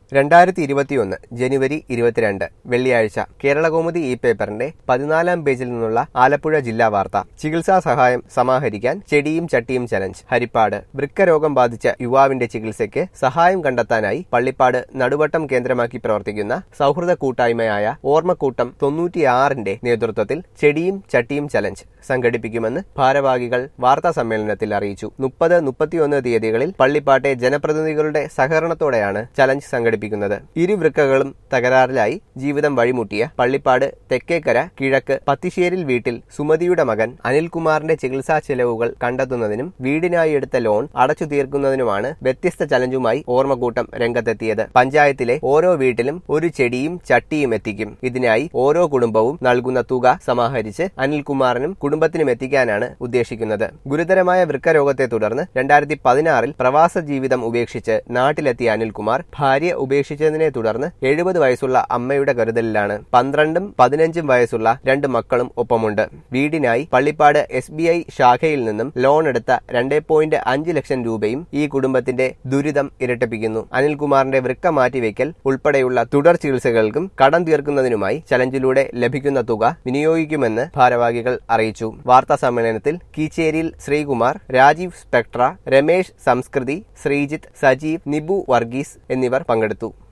രണ്ടായിരത്തി ഇരുപത്തിയൊന്ന് ജനുവരി ഇരുപത്തിരണ്ട് വെള്ളിയാഴ്ച കേരളകൗമുദി ഈ പേപ്പറിന്റെ പതിനാലാം പേജിൽ നിന്നുള്ള ആലപ്പുഴ ജില്ലാ വാർത്ത ചികിത്സാ സഹായം സമാഹരിക്കാൻ ചെടിയും ചട്ടിയും ചലഞ്ച് ഹരിപ്പാട് വൃക്കരോഗം ബാധിച്ച യുവാവിന്റെ ചികിത്സയ്ക്ക് സഹായം കണ്ടെത്താനായി പള്ളിപ്പാട് നടുവട്ടം കേന്ദ്രമാക്കി പ്രവർത്തിക്കുന്ന സൗഹൃദ കൂട്ടായ്മയായ ഓർമ്മക്കൂട്ടം തൊണ്ണൂറ്റിയാറിന്റെ നേതൃത്വത്തിൽ ചെടിയും ചട്ടിയും ചലഞ്ച് സംഘടിപ്പിക്കുമെന്ന് ഭാരവാഹികൾ വാർത്താ സമ്മേളനത്തിൽ അറിയിച്ചു മുപ്പത് മുപ്പത്തിയൊന്ന് തീയതികളിൽ പള്ളിപ്പാട്ടെ ജനപ്രതിനിധികളുടെ സഹകരണത്തോടെയാണ് ചലഞ്ച് സംഘടിപ്പിക്കുന്നത് ഇരു വൃക്കകളും തകരാറിലായി ജീവിതം വഴിമുട്ടിയ പള്ളിപ്പാട് തെക്കേക്കര കിഴക്ക് പത്തിശ്ശേരിൽ വീട്ടിൽ സുമതിയുടെ മകൻ അനിൽകുമാറിന്റെ ചികിത്സാ ചെലവുകൾ കണ്ടെത്തുന്നതിനും വീടിനായി എടുത്ത ലോൺ അടച്ചു തീർക്കുന്നതിനുമാണ് വ്യത്യസ്ത ചലഞ്ചുമായി ഓർമ്മക്കൂട്ടം രംഗത്തെത്തിയത് പഞ്ചായത്തിലെ ഓരോ വീട്ടിലും ഒരു ചെടിയും ചട്ടിയും എത്തിക്കും ഇതിനായി ഓരോ കുടുംബവും നൽകുന്ന തുക സമാഹരിച്ച് അനിൽകുമാറിനും കുടുംബത്തിനും എത്തിക്കാനാണ് ഉദ്ദേശിക്കുന്നത് ഗുരുതരമായ വൃക്കരോഗത്തെ തുടർന്ന് രണ്ടായിരത്തി പതിനാറിൽ പ്രവാസ ജീവിതം ഉപേക്ഷിച്ച് നാട്ടിലെത്തിയ അനിൽകുമാർ ഭാര്യ ഉപേക്ഷിച്ചതിനെ തുടർന്ന് എഴുപത് വയസ്സുള്ള അമ്മയുടെ കരുതലിലാണ് പന്ത്രണ്ടും പതിനഞ്ചും വയസ്സുള്ള രണ്ട് മക്കളും ഒപ്പമുണ്ട് വീടിനായി പള്ളിപ്പാട് എസ് ബി ഐ ശാഖയിൽ നിന്നും ലോൺ എടുത്ത രണ്ടേ പോയിന്റ് അഞ്ച് ലക്ഷം രൂപയും ഈ കുടുംബത്തിന്റെ ദുരിതം ഇരട്ടിപ്പിക്കുന്നു അനിൽകുമാറിന്റെ വൃക്ക മാറ്റിവെക്കൽ ഉൾപ്പെടെയുള്ള തുടർ ചികിത്സകൾക്കും കടം തീർക്കുന്നതിനുമായി ചലഞ്ചിലൂടെ ലഭിക്കുന്ന തുക വിനിയോഗിക്കുമെന്ന് ഭാരവാഹികൾ അറിയിച്ചു വാർത്താ സമ്മേളനത്തിൽ കീച്ചേരിയിൽ ശ്രീകുമാർ രാജീവ് സ്പെക്ട്ര രമേശ് സംസ്കൃതി ശ്രീജിത്ത് സജീവ് നിബു വർഗീസ് എന്നിവർ പങ്കെടുത്തു